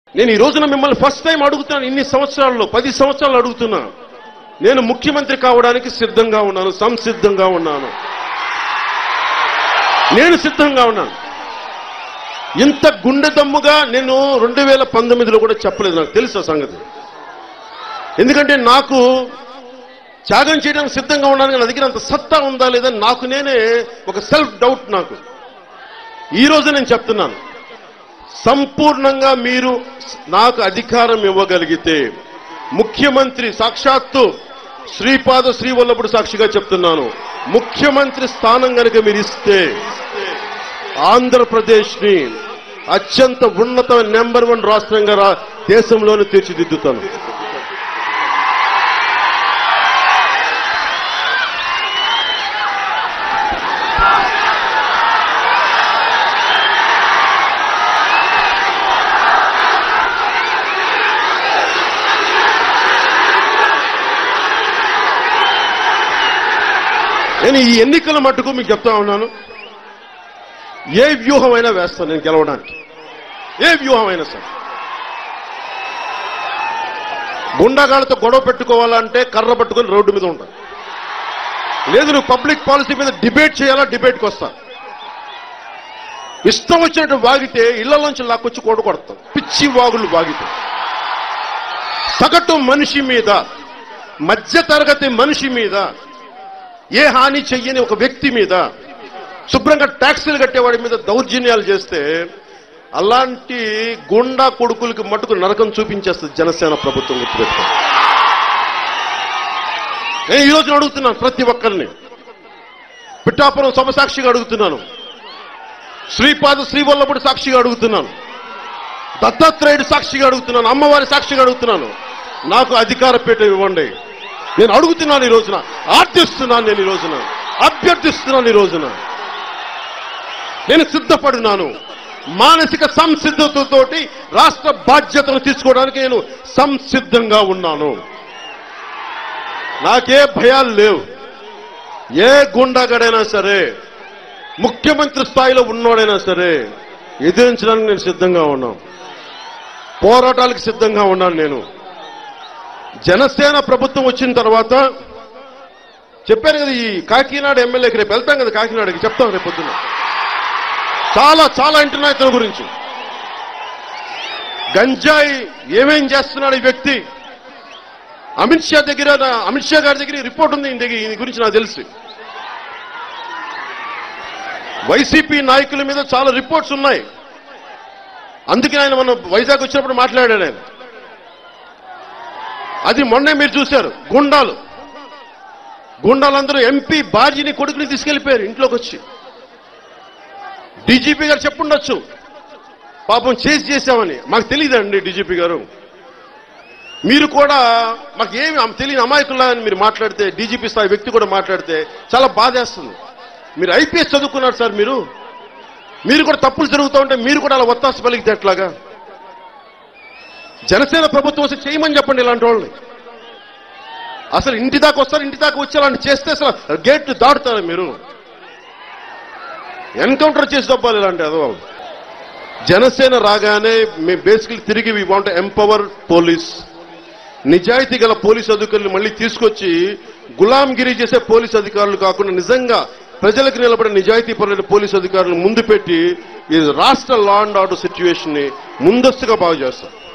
నేను ఈ రోజున మిమ్మల్ని ఫస్ట్ టైం అడుగుతాను ఇన్ని సంవత్సరాల్లో పది సంవత్సరాలు అడుగుతున్నా నేను ముఖ్యమంత్రి కావడానికి సిద్ధంగా ఉన్నాను సంసిద్ధంగా ఉన్నాను నేను సిద్ధంగా ఉన్నాను ఇంత గుండె దమ్ముగా నేను రెండు వేల పంతొమ్మిదిలో కూడా చెప్పలేదు నాకు తెలుసు ఆ సంగతి ఎందుకంటే నాకు త్యాగం చేయడానికి సిద్ధంగా ఉన్నాను కానీ నా దగ్గర అంత సత్తా ఉందా లేదా నాకు నేనే ఒక సెల్ఫ్ డౌట్ నాకు ఈ రోజు నేను చెప్తున్నాను సంపూర్ణంగా మీరు నాకు అధికారం ఇవ్వగలిగితే ముఖ్యమంత్రి సాక్షాత్తు శ్రీపాద శ్రీవల్లభుడు సాక్షిగా చెప్తున్నాను ముఖ్యమంత్రి స్థానం కనుక మీరు ఇస్తే ఆంధ్రప్రదేశ్ ని అత్యంత ఉన్నత నెంబర్ వన్ రాష్ట్రంగా రా దేశంలోనే తీర్చిదిద్దుతాను నేను ఈ ఎన్నికల మట్టుకు మీకు చెప్తా ఉన్నాను ఏ వ్యూహమైనా వేస్తాను నేను గెలవడానికి ఏ వ్యూహమైనా సరే గుండాగాళ్ళతో గొడవ పెట్టుకోవాలంటే కర్ర పట్టుకొని రోడ్డు మీద ఉంటా లేదు నువ్వు పబ్లిక్ పాలసీ మీద డిబేట్ చేయాలా డిబేట్కి వస్తా ఇష్టం వచ్చినట్టు వాగితే ఇళ్లలోంచి లాక్కొచ్చి కోట కొడతాం పిచ్చి వాగులు వాగితే సగటు మనిషి మీద మధ్య తరగతి మనిషి మీద ఏ హాని చెయ్యని ఒక వ్యక్తి మీద శుభ్రంగా ట్యాక్సీలు కట్టేవాడి మీద దౌర్జన్యాలు చేస్తే అలాంటి గుండా కొడుకులకి మటుకు నరకం చూపించేస్తుంది జనసేన ప్రభుత్వం గుర్తుపెట్టుకో నేను ఈ రోజున అడుగుతున్నాను ప్రతి ఒక్కరిని పిఠాపురం సభ సాక్షిగా అడుగుతున్నాను శ్రీపాద శ్రీవల్లభుడు సాక్షిగా అడుగుతున్నాను దత్తాత్రేయుడు సాక్షిగా అడుగుతున్నాను అమ్మవారి సాక్షిగా అడుగుతున్నాను నాకు అధికార పీఠ ఇవ్వండి నేను అడుగుతున్నాను ఈ రోజున ఆర్థిస్తున్నాను నేను ఈ రోజున అభ్యర్థిస్తున్నాను ఈ రోజున నేను సిద్ధపడినాను మానసిక సంసిద్ధతతోటి రాష్ట్ర బాధ్యతను తీసుకోవడానికి నేను సంసిద్ధంగా ఉన్నాను నాకే భయాలు లేవు ఏ గుండాగడైనా సరే ముఖ్యమంత్రి స్థాయిలో ఉన్నోడైనా సరే ఎదిరించడానికి నేను సిద్ధంగా ఉన్నాను పోరాటాలకు సిద్ధంగా ఉన్నాను నేను జనసేన ప్రభుత్వం వచ్చిన తర్వాత చెప్పాను కదా ఈ కాకినాడ ఎమ్మెల్యేకి రేపు వెళ్తాం కదా కాకినాడకి చెప్తాం రేపు పొద్దున్న చాలా చాలా వింటున్నా ఇతని గురించి గంజాయి ఏమేం చేస్తున్నాడు ఈ వ్యక్తి అమిత్ షా దగ్గర నా- అమిత్ షా గారి దగ్గర ఈ రిపోర్ట్ ఉంది ఈయన దగ్గర ఈయన గురించి నాకు తెలుసు వైసీపీ నాయకుల మీద చాలా రిపోర్ట్స్ ఉన్నాయి అందుకే ఆయన మన వైజాగ్ వచ్చినప్పుడు మాట్లాడాడు ఆయన అది మొన్నే మీరు చూశారు గుండాలు గుండాలందరూ ఎంపీ బాజీని కొడుకుని తీసుకెళ్లిపోయారు ఇంట్లోకి వచ్చి డీజీపీ గారు చెప్పుండొచ్చు పాపం చేసి చేశామని మాకు తెలియదండి డీజీపీ గారు మీరు కూడా మాకు ఏమి అమ్- తెలియని అమాయకుల్లా అని మీరు మాట్లాడితే డీజీపీ స్థాయి వ్యక్తి కూడా మాట్లాడితే చాలా బాధేస్తుంది మీరు ఐపీఎస్ చదువుకున్నారు సార్ మీరు మీరు కూడా తప్పులు జరుగుతూ ఉంటే మీరు కూడా అలా ఒత్తాస పలికితే ఎట్లాగా జనసేన ప్రభుత్వం వస్తే చేయమని చెప్పండి ఇలాంటి వాళ్ళని అసలు ఇంటి దాకా వస్తారు ఇంటి దాకా వచ్చి అలాంటి చేస్తే అసలు గేట్ దాటుతారు మీరు ఎన్కౌంటర్ చేసి దబ్బాలి ఇలాంటి అదో జనసేన రాగానే మేము బేసికలీ తిరిగి వి వాంట్ ఎంపవర్ పోలీస్ నిజాయితీ గల పోలీస్ అధికారులు మళ్ళీ తీసుకొచ్చి గులాంగిరి చేసే పోలీస్ అధికారులు కాకుండా నిజంగా ప్రజలకు నిలబడే నిజాయితీ పరులైన పోలీస్ అధికారులను ముందు పెట్టి ఈ రాష్ట్ర లా అండ్ ఆర్డర్ సిచ్యువేషన్ ని ముందస్తుగా బాగు చేస్తాం